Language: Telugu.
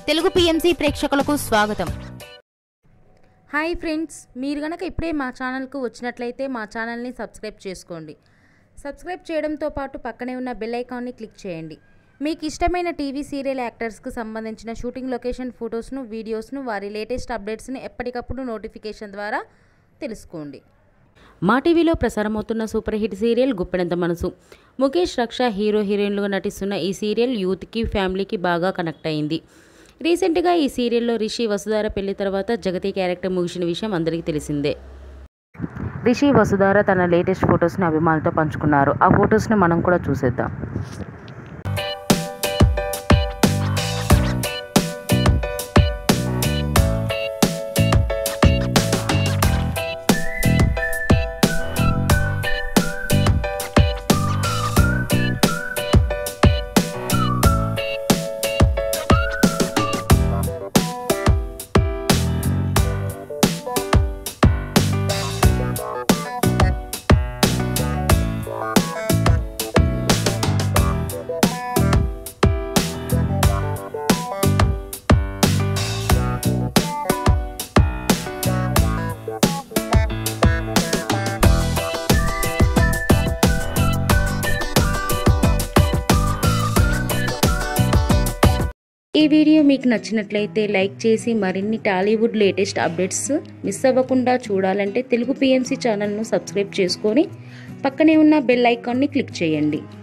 తెలుగు పిఎంసి ప్రేక్షకులకు స్వాగతం హాయ్ ఫ్రెండ్స్ మీరు గనక ఇప్పుడే మా ఛానల్కు వచ్చినట్లయితే మా ఛానల్ని సబ్స్క్రైబ్ చేసుకోండి సబ్స్క్రైబ్ చేయడంతో పాటు పక్కనే ఉన్న బెల్ ఐకాన్ని క్లిక్ చేయండి మీకు ఇష్టమైన టీవీ సీరియల్ యాక్టర్స్కు సంబంధించిన షూటింగ్ లొకేషన్ ఫొటోస్ను వీడియోస్ను వారి లేటెస్ట్ అప్డేట్స్ని ఎప్పటికప్పుడు నోటిఫికేషన్ ద్వారా తెలుసుకోండి మా టీవీలో ప్రసారమవుతున్న super hit serial Guppedantha Manasu Mukesh రక్ష హీరో హీరోయిన్లుగా నటిస్తున్న ఈ సీరియల్ యూత్కి ఫ్యామిలీకి బాగా కనెక్ట్ అయింది రీసెంట్గా ఈ సీరియల్లో రిషి వసుధార పెళ్లి తర్వాత జగతి క్యారెక్టర్ ముగిసిన విషయం అందరికీ తెలిసిందే రిషి వసుధార తన లేటెస్ట్ ఫొటోస్ని అభిమానులతో పంచుకున్నారు ఆ ఫొటోస్ని మనం కూడా చూసేద్దాం ఈ వీడియో మీకు నచ్చినట్లయితే లైక్ చేసి మరిన్ని టాలీవుడ్ లేటెస్ట్ అప్డేట్స్ మిస్ అవ్వకుండా చూడాలంటే తెలుగు పిఎంసి ఛానల్ను సబ్స్క్రైబ్ చేసుకొని పక్కనే ఉన్న బెల్ ఐకాన్ని క్లిక్ చేయండి